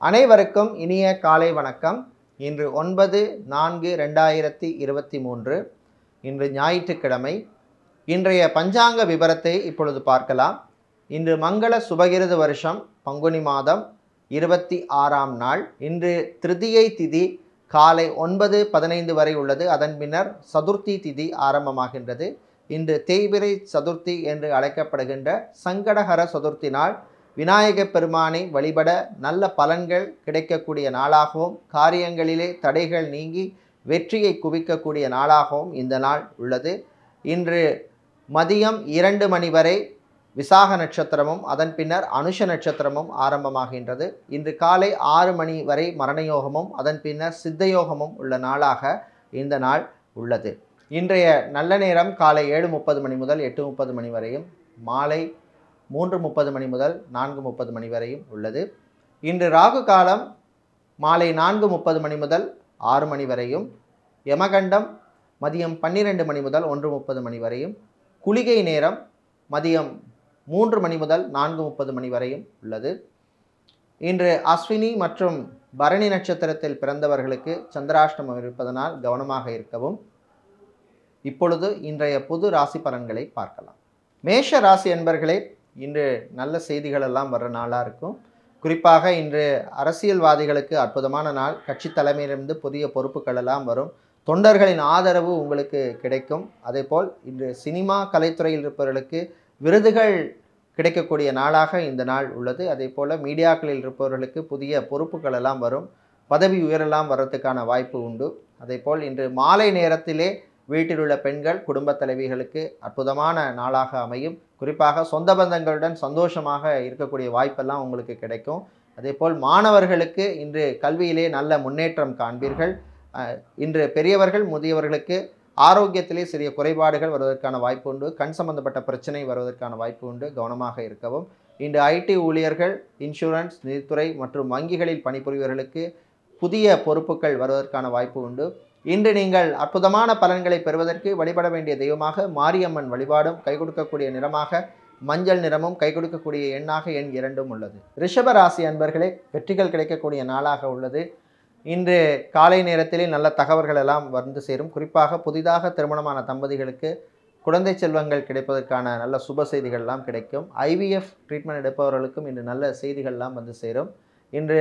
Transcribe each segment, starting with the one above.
அனைவருக்கும் இனிய காலை வணக்கம் இன்று ஒன்பது நான்கு ரெண்டாயிரத்தி இருபத்தி மூன்று இன்று ஞாயிற்றுக்கிழமை இன்றைய பஞ்சாங்க விவரத்தை இப்பொழுது பார்க்கலாம் இன்று மங்கள சுபகிருது வருஷம் பங்குனி மாதம் இருபத்தி ஆறாம் நாள் இன்று திருதியை திதி காலை ஒன்பது பதினைந்து வரை உள்ளது அதன் பின்னர் சதுர்த்தி திதி ஆரம்பமாகின்றது இன்று தேய்பிரை சதுர்த்தி என்று அழைக்கப்படுகின்ற சங்கடஹர சதுர்த்தி நாள் விநாயகப் பெருமானை வழிபட நல்ல பலன்கள் கிடைக்கக்கூடிய நாளாகவும் காரியங்களிலே தடைகள் நீங்கி வெற்றியை குவிக்கக்கூடிய நாளாகவும் இந்த நாள் உள்ளது இன்று மதியம் இரண்டு மணி வரை விசாக நட்சத்திரமும் அதன் பின்னர் அனுஷ நட்சத்திரமும் ஆரம்பமாகின்றது இன்று காலை ஆறு மணி வரை மரணயோகமும் அதன் பின்னர் சித்தயோகமும் உள்ள நாளாக இந்த நாள் உள்ளது இன்றைய நல்ல நேரம் காலை ஏழு முப்பது மணி முதல் எட்டு முப்பது மணி வரையும் மாலை மூன்று முப்பது மணி முதல் நான்கு முப்பது மணி வரையும் உள்ளது இன்று ராகு காலம் மாலை நான்கு முப்பது மணி முதல் ஆறு மணி வரையும் யமகண்டம் மதியம் பன்னிரெண்டு மணி முதல் ஒன்று முப்பது மணி வரையும் குளிகை நேரம் மதியம் மூன்று மணி முதல் நான்கு முப்பது மணி வரையும் உள்ளது இன்று அஸ்வினி மற்றும் பரணி நட்சத்திரத்தில் பிறந்தவர்களுக்கு சந்திராஷ்டமம் இருப்பதனால் கவனமாக இருக்கவும் இப்பொழுது இன்றைய புது ராசி பலன்களை பார்க்கலாம் மேஷ ராசி என்பர்களே இன்று நல்ல செய்திகள் எல்லாம் வர்ற நாளாக இருக்கும் குறிப்பாக இன்று அரசியல்வாதிகளுக்கு அற்புதமான நாள் கட்சி தலைமையிலிருந்து புதிய பொறுப்புகள் எல்லாம் வரும் தொண்டர்களின் ஆதரவு உங்களுக்கு கிடைக்கும் அதேபோல் இன்று சினிமா கலைத்துறையில் இருப்பவர்களுக்கு விருதுகள் கிடைக்கக்கூடிய நாளாக இந்த நாள் உள்ளது அதே போல் மீடியாக்களில் இருப்பவர்களுக்கு புதிய பொறுப்புகள் எல்லாம் வரும் பதவி உயரெல்லாம் வர்றதுக்கான வாய்ப்பு உண்டு அதேபோல் இன்று மாலை நேரத்திலே வீட்டில் உள்ள பெண்கள் குடும்பத் தலைவிகளுக்கு அற்புதமான நாளாக அமையும் குறிப்பாக சொந்த பந்தங்களுடன் சந்தோஷமாக இருக்கக்கூடிய வாய்ப்பெல்லாம் உங்களுக்கு கிடைக்கும் அதேபோல் மாணவர்களுக்கு இன்று கல்வியிலே நல்ல முன்னேற்றம் காண்பீர்கள் அஹ், இன்று பெரியவர்கள் முதியவர்களுக்கு ஆரோக்கியத்திலே சிறிய குறைபாடுகள் வருவதற்கான வாய்ப்பு உண்டு கண் சம்பந்தப்பட்ட பிரச்சனை வருவதற்கான வாய்ப்பு உண்டு கவனமாக இருக்கவும் இன்று ஐடி ஊழியர்கள் இன்சூரன்ஸ் நிதித்துறை மற்றும் வங்கிகளில் பணிபுரிவர்களுக்கு புதிய பொறுப்புகள் வருவதற்கான வாய்ப்பு உண்டு இன்று நீங்கள் அற்புதமான பலன்களை பெறுவதற்கு வழிபட வேண்டிய தெய்வமாக மாரியம்மன் வழிபாடும் கை கொடுக்கக்கூடிய நிறமாக மஞ்சள் நிறமும் கை கொடுக்கக்கூடிய எண்ணாக எண் இரண்டும் உள்ளது ரிஷப ராசி அன்பர்களே வெற்றிகள் கிடைக்கக்கூடிய நாளாக உள்ளது இன்று காலை நேரத்திலே நல்ல தகவல்கள் எல்லாம் வந்து சேரும் குறிப்பாக புதிதாக திருமணமான தம்பதிகளுக்கு குழந்தை செல்வங்கள் கிடைப்பதற்கான நல்ல சுப செய்திகள் எல்லாம் கிடைக்கும் ஐவிஎஃப் ட்ரீட்மெண்ட் எடுப்பவர்களுக்கும் இன்று நல்ல செய்திகள்லாம் வந்து சேரும் இன்று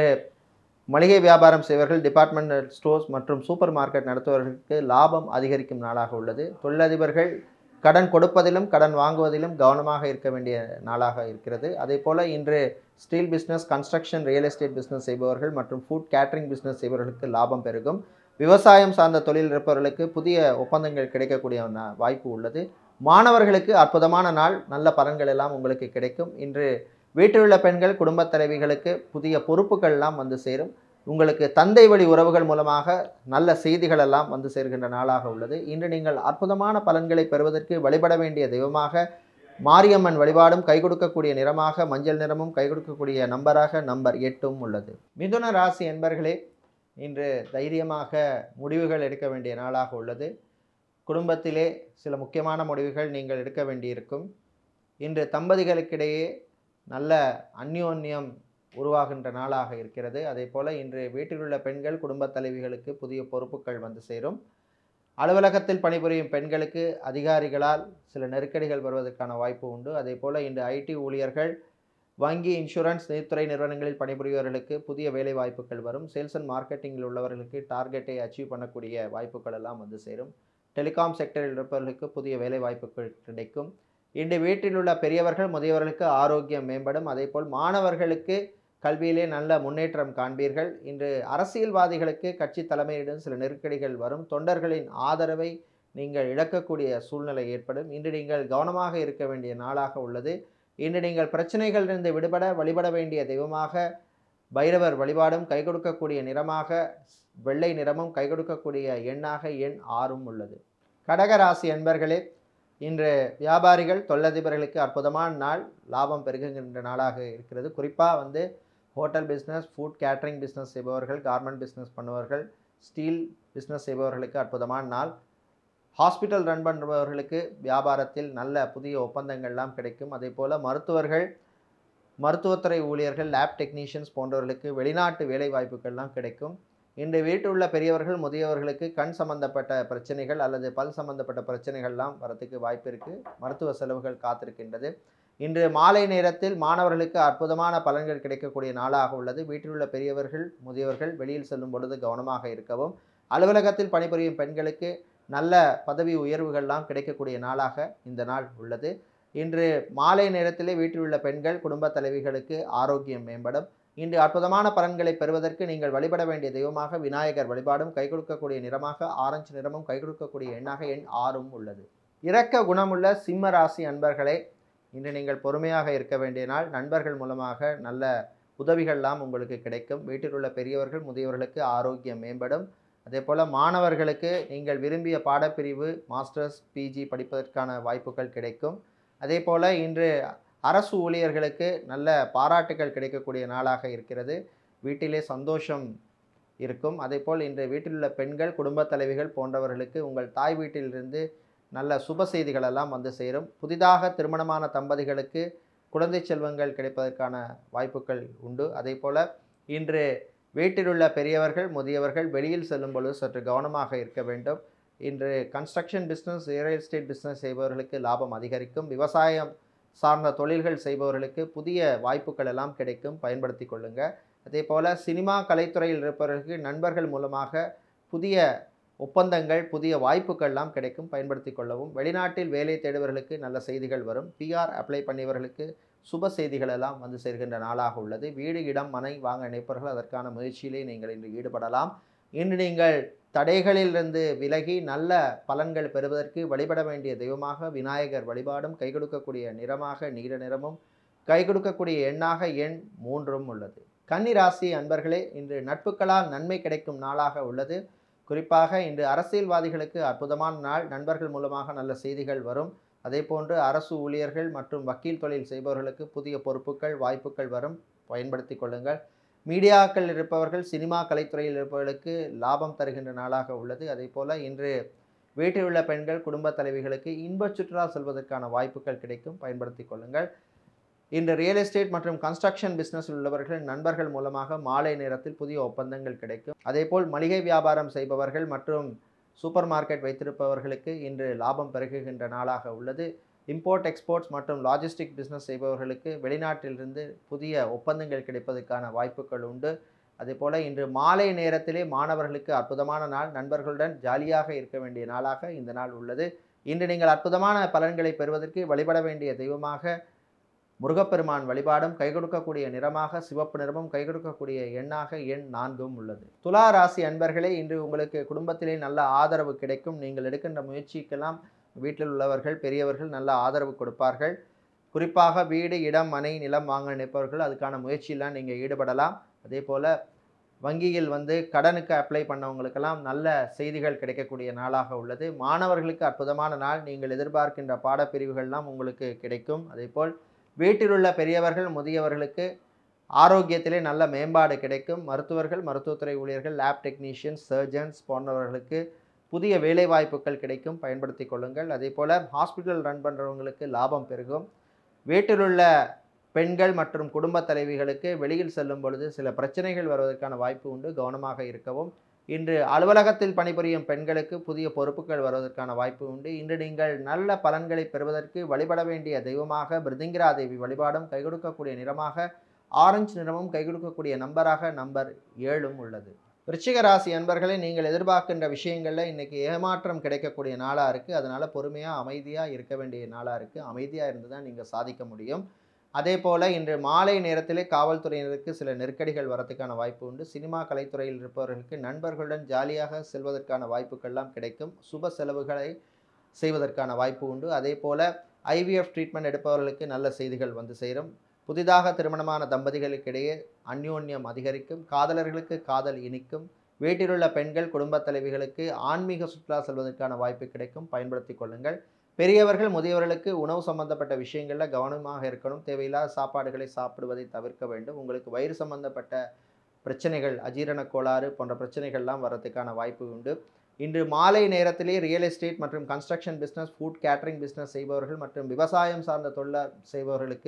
மளிகை வியாபாரம் செய்வர்கள் டிபார்ட்மெண்டல் ஸ்டோர்ஸ் மற்றும் சூப்பர் மார்க்கெட் நடத்துபவர்களுக்கு லாபம் அதிகரிக்கும் நாளாக உள்ளது தொழிலதிபர்கள் கடன் கொடுப்பதிலும் கடன் வாங்குவதிலும் கவனமாக இருக்க வேண்டிய நாளாக இருக்கிறது அதே போல் இன்று steel business construction real estate business செய்பவர்கள் மற்றும் ஃபுட் கேட்டரிங் பிஸ்னஸ் செய்பவர்களுக்கு லாபம் பெருகும் விவசாயம் சார்ந்த தொழில் இருப்பவர்களுக்கு புதிய ஒப்பந்தங்கள் கிடைக்கக்கூடிய நா- வாய்ப்பு உள்ளது மாணவர்களுக்கு அற்புதமான நாள் நல்ல பலன்கள் எல்லாம் உங்களுக்கு கிடைக்கும் இன்று வீட்டில் உள்ள பெண்கள் குடும்பத் தலைவிகளுக்கு புதிய பொறுப்புகள் எல்லாம் வந்து சேரும் உங்களுக்கு தந்தை வழி உறவுகள் மூலமாக நல்ல செய்திகள் எல்லாம் வந்து சேர்கின்ற நாளாக உள்ளது இன்று நீங்கள் அற்புதமான பலன்களை பெறுவதற்கு வழிபட வேண்டிய தெய்வமாக மாரியம்மன் வழிபாடும் கை கொடுக்கக்கூடிய நிறமாக மஞ்சள் நிறமும் கை கொடுக்கக்கூடிய நம்பராக நம்பர் எட்டும் உள்ளது மிதுன ராசி என்பர்களே இன்று தைரியமாக முடிவுகள் எடுக்க வேண்டிய நாளாக உள்ளது குடும்பத்திலே சில முக்கியமான முடிவுகள் நீங்கள் எடுக்க வேண்டியிருக்கும் இன்று தம்பதிகளுக்கிடையே நல்ல அந்யோன்யம் உருவாகின்ற நாளாக இருக்கிறது அதே போல் இன்று வீட்டில் உள்ள பெண்கள் குடும்பத் தலைவிகளுக்கு புதிய பொறுப்புகள் வந்து சேரும் அலுவலகத்தில் பணிபுரியும் பெண்களுக்கு அதிகாரிகளால் சில நெருக்கடிகள் வருவதற்கான வாய்ப்பு உண்டு அதே போல் இன்று ஐடி ஊழியர்கள் வங்கி இன்சூரன்ஸ் நிதித்துறை நிறுவனங்களில் பணிபுரிபவர்களுக்கு புதிய வேலை வாய்ப்புகள் வரும் சேல்ஸ் அண்ட் மார்க்கெட்டிங்கில் உள்ளவர்களுக்கு டார்கெட்டை அச்சீவ் பண்ணக்கூடிய வாய்ப்புகள் எல்லாம் வந்து சேரும் டெலிகாம் செக்டரில் இருப்பவர்களுக்கு புதிய வேலை வாய்ப்புகள் கிடைக்கும் இன்று வீட்டில் உள்ள பெரியவர்கள் முதியவர்களுக்கு ஆரோக்கியம் மேம்படும் அதேபோல் மாணவர்களுக்கு கல்வியிலே நல்ல முன்னேற்றம் காண்பீர்கள் இன்று அரசியல்வாதிகளுக்கு கட்சி தலைமையிடம் சில நெருக்கடிகள் வரும் தொண்டர்களின் ஆதரவை நீங்கள் இழக்கக்கூடிய சூழ்நிலை ஏற்படும் இன்று நீங்கள் கவனமாக இருக்க வேண்டிய நாளாக உள்ளது இன்று நீங்கள் பிரச்சனைகளிலிருந்து விடுபட வழிபட வேண்டிய தெய்வமாக பைரவர் வழிபாடும் கை கொடுக்கக்கூடிய நிறமாக வெள்ளை நிறமும் கை கொடுக்கக்கூடிய எண்ணாக எண் ஆறும் உள்ளது கடகராசி அன்பர்களே இன்று வியாபாரிகள் தொழிலதிபர்களுக்கு அற்புதமான நாள் லாபம் பெருகுகின்ற நாளாக இருக்கிறது குறிப்பாக வந்து hotel business food catering business செய்பவர்கள் கார்மெண்ட் பிஸ்னஸ் பண்ணுபவர்கள் ஸ்டீல் பிஸ்னஸ் செய்பவர்களுக்கு அற்புதமான நாள் ஹாஸ்பிட்டல் ரன் பண்ணுபவர்களுக்கு வியாபாரத்தில் நல்ல புதிய ஒப்பந்தங்கள்லாம் கிடைக்கும் அதே போல் மருத்துவர்கள் மருத்துவத்துறை ஊழியர்கள் லேப் டெக்னீஷியன்ஸ் போன்றவர்களுக்கு வெளிநாட்டு வேலை வாய்ப்புகள்லாம் கிடைக்கும் இன்று வீட்டில் உள்ள பெரியவர்கள் முதியவர்களுக்கு கண் சம்பந்தப்பட்ட பிரச்சனைகள் அல்லது பல் சம்பந்தப்பட்ட பிரச்சனைகள்லாம் வரத்துக்கு வாய்ப்பு இருக்குது மருத்துவ செலவுகள் காத்திருக்கின்றது இன்று மாலை நேரத்தில் மாணவர்களுக்கு அற்புதமான பலன்கள் கிடைக்கக்கூடிய நாளாக உள்ளது வீட்டில் உள்ள பெரியவர்கள் முதியவர்கள் வெளியில் செல்லும் பொழுது கவனமாக இருக்கவும் அலுவலகத்தில் பணிபுரியும் பெண்களுக்கு நல்ல பதவி உயர்வுகள்லாம் கிடைக்கக்கூடிய நாளாக இந்த நாள் உள்ளது இன்று மாலை நேரத்திலே வீட்டில் உள்ள பெண்கள் குடும்ப தலைவிகளுக்கு ஆரோக்கியம் மேம்படும் இன்று அற்புதமான பலன்களை பெறுவதற்கு நீங்கள் வழிபட வேண்டிய தெய்வமாக விநாயகர் வழிபாடும் கை கொடுக்கக்கூடிய நிறமாக ஆரஞ்சு நிறமும் கை கொடுக்கக்கூடிய எண்ணாக எண் ஆறும் உள்ளது இரக்க குணமுள்ள சிம்ம ராசி அன்பர்களே இன்று நீங்கள் பொறுமையாக இருக்க வேண்டிய நாள் நண்பர்கள் மூலமாக நல்ல உதவிகள்லாம் உங்களுக்கு கிடைக்கும் வீட்டில் உள்ள பெரியவர்கள் முதியவர்களுக்கு ஆரோக்கியம் மேம்படும் அதே போல் மாணவர்களுக்கு நீங்கள் விரும்பிய பாடப்பிரிவு மாஸ்டர்ஸ் பிஜி படிப்பதற்கான வாய்ப்புகள் கிடைக்கும் அதே போல் இன்று அரசு ஊழியர்களுக்கு நல்ல பாராட்டுகள் கிடைக்கக்கூடிய நாளாக இருக்கிறது வீட்டிலே சந்தோஷம் இருக்கும் அதேபோல் இன்று வீட்டில் உள்ள பெண்கள் குடும்பத் தலைவிகள் போன்றவர்களுக்கு உங்கள் தாய் வீட்டிலிருந்து நல்ல சுப செய்திகளெல்லாம் வந்து சேரும் புதிதாக திருமணமான தம்பதிகளுக்கு குழந்தை செல்வங்கள் கிடைப்பதற்கான வாய்ப்புகள் உண்டு அதே போல் இன்று வீட்டிலுள்ள பெரியவர்கள் முதியவர்கள் வெளியில் செல்லும் பொழுது சற்று கவனமாக இருக்க வேண்டும் இன்று construction business real estate business செய்பவர்களுக்கு லாபம் அதிகரிக்கும் விவசாயம் சார்ந்த தொழில்கள் செய்பவர்களுக்கு புதிய வாய்ப்புகள் எல்லாம் கிடைக்கும் பயன்படுத்தி கொள்ளுங்க அதே போல் சினிமா கலைத்துறையில் இருப்பவர்களுக்கு நண்பர்கள் மூலமாக புதிய ஒப்பந்தங்கள் புதிய வாய்ப்புகள்லாம் கிடைக்கும் பயன்படுத்தி கொள்ளவும் வெளிநாட்டில் வேலை தேடுவர்களுக்கு நல்ல செய்திகள் வரும் பிஆர் அப்ளை பண்ணியவர்களுக்கு சுப செய்திகள் எல்லாம் வந்து சேர்கின்ற நாளாக உள்ளது வீடு இடம் மனை வாங்க நினைப்பவர்கள் அதற்கான முயற்சியிலே நீங்கள் இன்று ஈடுபடலாம் இன்று நீங்கள் தடைகளிலிருந்து விலகி நல்ல பலன்கள் பெறுவதற்கு வழிபட வேண்டிய தெய்வமாக விநாயகர் வழிபாடும் கை கொடுக்கக்கூடிய நிறமாக நீல நிறமும் கை கொடுக்கக்கூடிய எண்ணாக எண் மூன்றும் உள்ளது கன்னி ராசி அன்பர்களே இன்று நட்புகளால் நன்மை கிடைக்கும் நாளாக உள்ளது குறிப்பாக இன்று அரசியல்வாதிகளுக்கு அற்புதமான நாள் நண்பர்கள் மூலமாக நல்ல செய்திகள் வரும் அதே போன்று அரசு ஊழியர்கள் மற்றும் வக்கீல் தொழில் செய்பவர்களுக்கு புதிய பொறுப்புகள் வாய்ப்புகள் வரும் பயன்படுத்தி கொள்ளுங்கள் மீடியாக்கள் இருப்பவர்கள் சினிமா கலைத்துறையில் இருப்பவர்களுக்கு லாபம் தருகின்ற நாளாக உள்ளது அதே போல் இன்று வீட்டில் உள்ள பெண்கள் குடும்ப தலைவிகளுக்கு இன்ப சுற்றுலா செல்வதற்கான வாய்ப்புகள் கிடைக்கும் பயன்படுத்தி கொள்ளுங்கள் இன்று ரியல் எஸ்டேட் மற்றும் கன்ஸ்ட்ரக்ஷன் பிஸ்னஸில் உள்ளவர்கள் நண்பர்கள் மூலமாக மாலை நேரத்தில் புதிய ஒப்பந்தங்கள் கிடைக்கும் அதேபோல் மளிகை வியாபாரம் செய்பவர்கள் மற்றும் சூப்பர் மார்க்கெட் வைத்திருப்பவர்களுக்கு இன்று லாபம் பெருகுகின்ற நாளாக உள்ளது இம்போர்ட் எக்ஸ்போர்ட்ஸ் மற்றும் லாஜிஸ்டிக் பிஸ்னஸ் செய்பவர்களுக்கு வெளிநாட்டிலிருந்து புதிய ஒப்பந்தங்கள் கிடைப்பதற்கான வாய்ப்புகள் உண்டு அதேபோல் இன்று மாலை நேரத்திலே மாணவர்களுக்கு அற்புதமான நாள் நண்பர்களுடன் ஜாலியாக இருக்க வேண்டிய நாளாக இந்த நாள் உள்ளது இன்று நீங்கள் அற்புதமான பலன்களை பெறுவதற்கு வழிபட வேண்டிய தெய்வமாக முருகப்பெருமான் வழிபாடும் கை கொடுக்கக்கூடிய நிறமாக சிவப்பு நிறமும் கை கொடுக்கக்கூடிய எண்ணாக எண் நான்கும் உள்ளது துலா ராசி அன்பர்களே இன்று உங்களுக்கு குடும்பத்திலே நல்ல ஆதரவு கிடைக்கும் நீங்கள் எடுக்கின்ற முயற்சிக்கெல்லாம் வீட்டில் உள்ளவர்கள் பெரியவர்கள் நல்ல ஆதரவு கொடுப்பார்கள் குறிப்பாக வீடு இடம் மனை நிலம் வாங்க நினைப்பவர்கள் அதுக்கான முயற்சியெல்லாம் நீங்கள் ஈடுபடலாம் அதே போல் வங்கியில் வந்து கடனுக்கு அப்ளை பண்ணவங்களுக்கெல்லாம் நல்ல செய்திகள் கிடைக்கக்கூடிய நாளாக உள்ளது மாணவர்களுக்கு அற்புதமான நாள் நீங்கள் எதிர்பார்க்கின்ற பாடப்பிரிவுகள்லாம் உங்களுக்கு கிடைக்கும் அதேபோல் வீட்டிலுள்ள பெரியவர்கள் முதியவர்களுக்கு ஆரோக்கியத்திலே நல்ல மேம்பாடு கிடைக்கும் மருத்துவர்கள் மருத்துவத்துறை ஊழியர்கள் லேப் டெக்னீஷியன்ஸ் சர்ஜன்ஸ் போன்றவர்களுக்கு புதிய வேலைவாய்ப்புகள் கிடைக்கும் பயன்படுத்தி கொள்ளுங்கள் அதே போல் ஹாஸ்பிட்டல் ரன் பண்ணுறவங்களுக்கு லாபம் பெருகும் வீட்டிலுள்ள பெண்கள் மற்றும் குடும்ப தலைவிகளுக்கு வெளியில் செல்லும் பொழுது சில பிரச்சனைகள் வருவதற்கான வாய்ப்பு உண்டு கவனமாக இருக்கவும் இன்று அலுவலகத்தில் பணிபுரியும் பெண்களுக்கு புதிய பொறுப்புகள் வருவதற்கான வாய்ப்பு உண்டு இன்று நீங்கள் நல்ல பலன்களை பெறுவதற்கு வழிபட வேண்டிய தெய்வமாக பிருதிங்கிரா தேவி வழிபாடும் கை கொடுக்கக்கூடிய நிறமாக ஆரஞ்சு நிறமும் கை கொடுக்கக்கூடிய நம்பராக நம்பர் ஏழும் உள்ளது விருச்சிக ராசி அன்பர்களே நீங்கள் எதிர்பார்க்கின்ற விஷயங்களில் இன்றைக்கி ஏமாற்றம் கிடைக்கக்கூடிய நாளாக இருக்குது அதனால் பொறுமையாக அமைதியாக இருக்க வேண்டிய நாளாக இருக்குது அமைதியாக இருந்து தான் நீங்கள் சாதிக்க முடியும் அதே போல் இன்று மாலை நேரத்திலே காவல்துறையினருக்கு சில நெருக்கடிகள் வரதுக்கான வாய்ப்பு உண்டு சினிமா கலைத்துறையில் இருப்பவர்களுக்கு நண்பர்களுடன் ஜாலியாக செல்வதற்கான வாய்ப்புகள்லாம் கிடைக்கும் சுப செலவுகளை செய்வதற்கான வாய்ப்பு உண்டு அதே போல் ஐவிஎஃப் ட்ரீட்மெண்ட் எடுப்பவர்களுக்கு நல்ல செய்திகள் வந்து சேரும் புதிதாக திருமணமான தம்பதிகளுக்கிடையே அந்யோன்யம் அதிகரிக்கும் காதலர்களுக்கு காதல் இனிக்கும் வீட்டிலுள்ள பெண்கள் குடும்பத் தலைவிகளுக்கு ஆன்மீக சுற்றுலா செல்வதற்கான வாய்ப்பு கிடைக்கும் பயன்படுத்தி கொள்ளுங்கள் பெரியவர்கள் முதியவர்களுக்கு உணவு சம்பந்தப்பட்ட விஷயங்களில் கவனமாக இருக்கணும் தேவையில்லாத சாப்பாடுகளை சாப்பிடுவதை தவிர்க்க வேண்டும் உங்களுக்கு வயிறு சம்பந்தப்பட்ட பிரச்சனைகள் அஜீரண கோளாறு போன்ற பிரச்சனைகள்லாம் வரதுக்கான வாய்ப்பு உண்டு இன்று மாலை நேரத்திலே ரியல் எஸ்டேட் மற்றும் construction business food catering business செய்பவர்கள் மற்றும் விவசாயம் சார்ந்த தொழில் செய்பவர்களுக்கு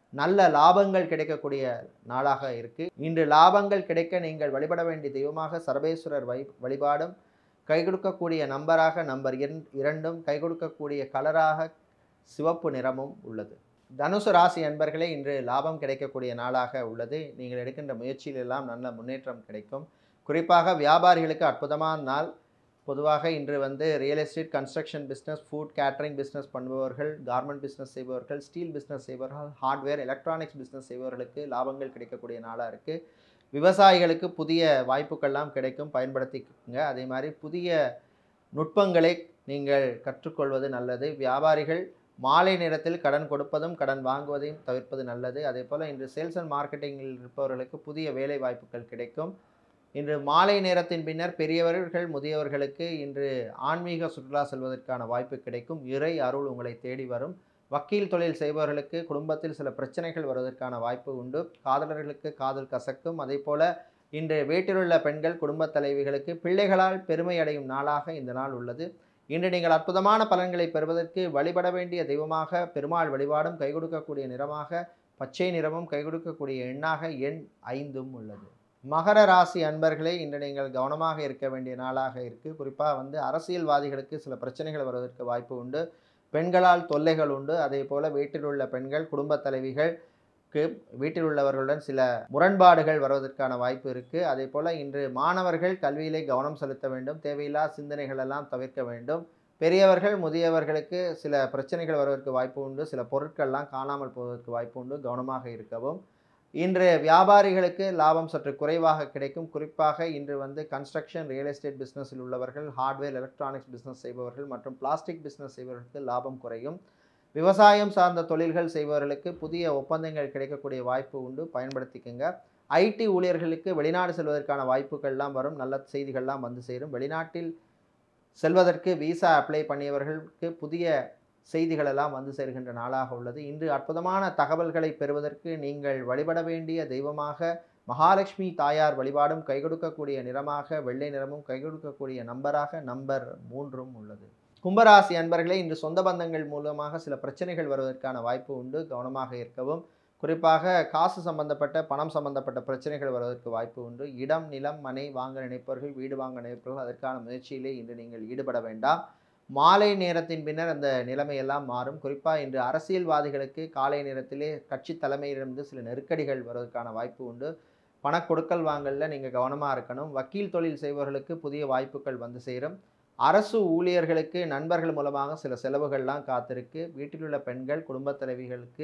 நல்ல லாபங்கள் கிடைக்கக்கூடிய நாளாக இருக்கு இன்று லாபங்கள் கிடைக்க நீங்கள் வழிபட வேண்டிய தெய்வமாக சர்வேஸ்வரர் வை வழிபாடும் கை கொடுக்கக்கூடிய நம்பராக நம்பர் இரண்- இரண்டும் கை கொடுக்கக்கூடிய கலராக சிவப்பு நிறமும் உள்ளது தனுசு ராசி அன்பர்களே இன்று லாபம் கிடைக்கக்கூடிய நாளாக உள்ளது நீங்கள் எடுக்கின்ற முயற்சியிலெல்லாம் நல்ல முன்னேற்றம் கிடைக்கும் குறிப்பாக வியாபாரிகளுக்கு அற்புதமான நாள் பொதுவாக இன்று வந்து real estate construction business food catering business பண்ணுபவர்கள் கார்மெண்ட் பிஸ்னஸ் செய்பவர்கள் ஸ்டீல் பிஸ்னஸ் செய்பவர்கள் ஹார்ட்வேர் எலக்ட்ரானிக்ஸ் பிஸ்னஸ் செய்பவர்களுக்கு லாபங்கள் கிடைக்கக்கூடிய நாளாக இருக்குது விவசாயிகளுக்கு புதிய வாய்ப்புகள்லாம் கிடைக்கும் பயன்படுத்திக்கோங்க அதே மாதிரி புதிய நுட்பங்களை நீங்கள் கற்றுக்கொள்வது நல்லது வியாபாரிகள் மாலை நேரத்தில் கடன் கொடுப்பதும் கடன் வாங்குவதையும் தவிர்ப்பது நல்லது அதே போல் இன்று சேல்ஸ் அண்ட் மார்க்கெட்டிங்கில் இருப்பவர்களுக்கு புதிய வேலை வாய்ப்புகள் கிடைக்கும் இன்று மாலை நேரத்தின் பின்னர் பெரியவர்கள் முதியவர்களுக்கு இன்று ஆன்மீக சுற்றுலா செல்வதற்கான வாய்ப்பு கிடைக்கும் இறை அருள் உங்களை தேடி வரும் வக்கீல் தொழில் செய்பவர்களுக்கு குடும்பத்தில் சில பிரச்சனைகள் வருவதற்கான வாய்ப்பு உண்டு காதலர்களுக்கு காதல் கசக்கும் அதே போல இன்று வீட்டிலுள்ள பெண்கள் குடும்பத் தலைவிகளுக்கு பிள்ளைகளால் பெருமை அடையும் நாளாக இந்த நாள் உள்ளது இன்று நீங்கள் அற்புதமான பலன்களை பெறுவதற்கு வழிபட வேண்டிய தெய்வமாக பெருமாள் வழிபாடும் கை கொடுக்கக்கூடிய நிறமாக பச்சை நிறமும் கை கொடுக்கக்கூடிய எண்ணாக எண் ஐந்தும் உள்ளது மகர ராசி அன்பர்களே இன்று நீங்கள் கவனமாக இருக்க வேண்டிய நாளாக இருக்குது குறிப்பாக வந்து அரசியல்வாதிகளுக்கு சில பிரச்சனைகள் வருவதற்கு வாய்ப்பு உண்டு பெண்களால் தொல்லைகள் உண்டு அதே போல் வீட்டில் உள்ள பெண்கள் குடும்பத் தலைவிகளுக்கு வீட்டில் உள்ளவர்களுடன் சில முரண்பாடுகள் வருவதற்கான வாய்ப்பு இருக்குது அதே போல் இன்று மாணவர்கள் கல்வியிலே கவனம் செலுத்த வேண்டும் தேவையில்லா சிந்தனைகள் எல்லாம் தவிர்க்க வேண்டும் பெரியவர்கள் முதியவர்களுக்கு சில பிரச்சனைகள் வருவதற்கு வாய்ப்பு உண்டு சில பொருட்கள்லாம் காணாமல் போவதற்கு வாய்ப்பு உண்டு கவனமாக இருக்கவும் இன்று வியாபாரிகளுக்கு லாபம் சற்று குறைவாக கிடைக்கும் குறிப்பாக இன்று வந்து கன்ஸ்ட்ரக்ஷன் ரியல் எஸ்டேட் பிஸ்னஸில் உள்ளவர்கள் ஹார்ட்வேர் எலக்ட்ரானிக்ஸ் பிஸ்னஸ் செய்பவர்கள் மற்றும் பிளாஸ்டிக் பிஸ்னஸ் செய்பவர்களுக்கு லாபம் குறையும் விவசாயம் சார்ந்த தொழில்கள் செய்பவர்களுக்கு புதிய ஒப்பந்தங்கள் கிடைக்கக்கூடிய வாய்ப்பு உண்டு பயன்படுத்திக்கங்க ஐடி ஊழியர்களுக்கு வெளிநாடு செல்வதற்கான வாய்ப்புகள்லாம் வரும் நல்ல செய்திகள்லாம் வந்து சேரும் வெளிநாட்டில் செல்வதற்கு விசா அப்ளை பண்ணியவர்களுக்கு புதிய செய்திகள் எல்லாம் வந்து சேர்கின்ற நாளாக உள்ளது இன்று அற்புதமான தகவல்களை பெறுவதற்கு நீங்கள் வழிபட வேண்டிய தெய்வமாக மகாலட்சுமி தாயார் வழிபாடும் கை கொடுக்கக்கூடிய நிறமாக வெள்ளை நிறமும் கை கொடுக்கக்கூடிய நம்பராக நம்பர் மூன்றும் உள்ளது கும்பராசி அன்பர்களே இன்று சொந்த பந்தங்கள் மூலமாக சில பிரச்சனைகள் வருவதற்கான வாய்ப்பு உண்டு கவனமாக இருக்கவும் குறிப்பாக காசு சம்பந்தப்பட்ட பணம் சம்பந்தப்பட்ட பிரச்சனைகள் வருவதற்கு வாய்ப்பு உண்டு இடம் நிலம் மனை வாங்க நினைப்பவர்கள் வீடு வாங்க நினைப்பவர்கள் அதற்கான முயற்சியிலே இன்று நீங்கள் ஈடுபட வேண்டாம் மாலை நேரத்தின் பின்னர் அந்த நிலைமையெல்லாம் மாறும் குறிப்பாக இன்று அரசியல்வாதிகளுக்கு காலை நேரத்திலே கட்சி தலைமையிலிருந்து சில நெருக்கடிகள் வருவதற்கான வாய்ப்பு உண்டு பண கொடுக்கல் வாங்கல்ல நீங்கள் கவனமாக இருக்கணும் வக்கீல் தொழில் செய்பவர்களுக்கு புதிய வாய்ப்புகள் வந்து சேரும் அரசு ஊழியர்களுக்கு நண்பர்கள் மூலமாக சில செலவுகள்லாம் காத்திருக்கு வீட்டில் உள்ள பெண்கள் குடும்பத் தலைவிகளுக்கு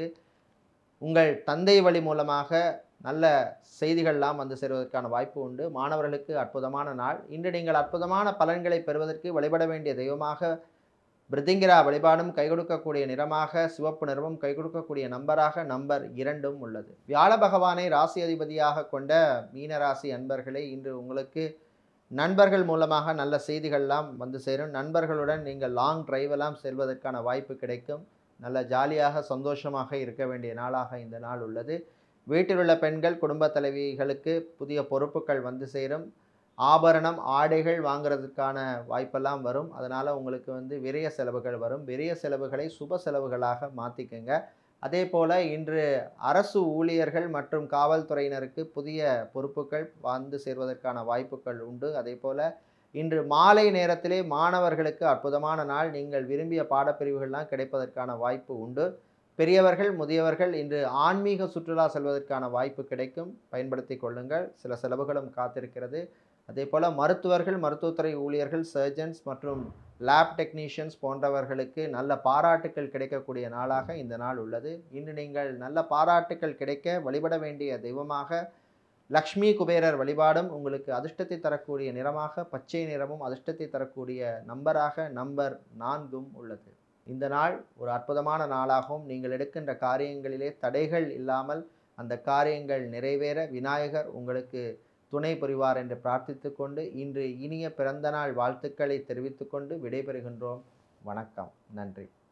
உங்கள் தந்தை வழி மூலமாக நல்ல செய்திகள்லாம் வந்து சேருவதற்கான வாய்ப்பு உண்டு மாணவர்களுக்கு அற்புதமான நாள் இன்று நீங்கள் அற்புதமான பலன்களை பெறுவதற்கு வழிபட வேண்டிய தெய்வமாக பிரிதிங்கிரா வழிபாடும் கை கொடுக்கக்கூடிய நிறமாக சிவப்பு நிறமும் கை கொடுக்கக்கூடிய நம்பராக நம்பர் இரண்டும் உள்ளது வியாழ பகவானை ராசி அதிபதியாக கொண்ட மீனராசி அன்பர்களே இன்று உங்களுக்கு நண்பர்கள் மூலமாக நல்ல செய்திகள்லாம் வந்து சேரும் நண்பர்களுடன் நீங்கள் லாங் டிரைவ் எல்லாம் செல்வதற்கான வாய்ப்பு கிடைக்கும் நல்ல ஜாலியாக சந்தோஷமாக இருக்க வேண்டிய நாளாக இந்த நாள் உள்ளது வீட்டில் உள்ள பெண்கள் குடும்ப தலைவிகளுக்கு புதிய பொறுப்புகள் வந்து சேரும் ஆபரணம் ஆடைகள் வாங்குறதுக்கான வாய்ப்பெல்லாம் வரும் அதனால் உங்களுக்கு வந்து விரய செலவுகள் வரும் விரய செலவுகளை சுப செலவுகளாக மாற்றிக்கங்க அதே போல் இன்று அரசு ஊழியர்கள் மற்றும் காவல்துறையினருக்கு புதிய பொறுப்புகள் வந்து சேர்வதற்கான வாய்ப்புகள் உண்டு அதே போல் இன்று மாலை நேரத்திலே மாணவர்களுக்கு அற்புதமான நாள் நீங்கள் விரும்பிய பாடப்பிரிவுகள்லாம் கிடைப்பதற்கான வாய்ப்பு உண்டு பெரியவர்கள் முதியவர்கள் இன்று ஆன்மீக சுற்றுலா செல்வதற்கான வாய்ப்பு கிடைக்கும் பயன்படுத்தி கொள்ளுங்கள் சில செலவுகளும் காத்திருக்கிறது அதே போல் மருத்துவர்கள் மருத்துவத்துறை ஊழியர்கள் சர்ஜன்ஸ் மற்றும் லேப் டெக்னீஷியன்ஸ் போன்றவர்களுக்கு நல்ல பாராட்டுக்கள் கிடைக்கக்கூடிய நாளாக இந்த நாள் உள்ளது இன்று நீங்கள் நல்ல பாராட்டுக்கள் கிடைக்க வழிபட வேண்டிய தெய்வமாக லக்ஷ்மி குபேரர் வழிபாடும் உங்களுக்கு அதிர்ஷ்டத்தை தரக்கூடிய நிறமாக பச்சை நிறமும் அதிர்ஷ்டத்தை தரக்கூடிய நம்பராக நம்பர் நான்கும் உள்ளது இந்த நாள் ஒரு அற்புதமான நாளாகவும் நீங்கள் எடுக்கின்ற காரியங்களிலே தடைகள் இல்லாமல் அந்த காரியங்கள் நிறைவேற விநாயகர் உங்களுக்கு துணை புரிவார் என்று பிரார்த்தித்து கொண்டு இன்று இனிய பிறந்தநாள் வாழ்த்துக்களை தெரிவித்துக்கொண்டு விடைபெறுகின்றோம் வணக்கம் நன்றி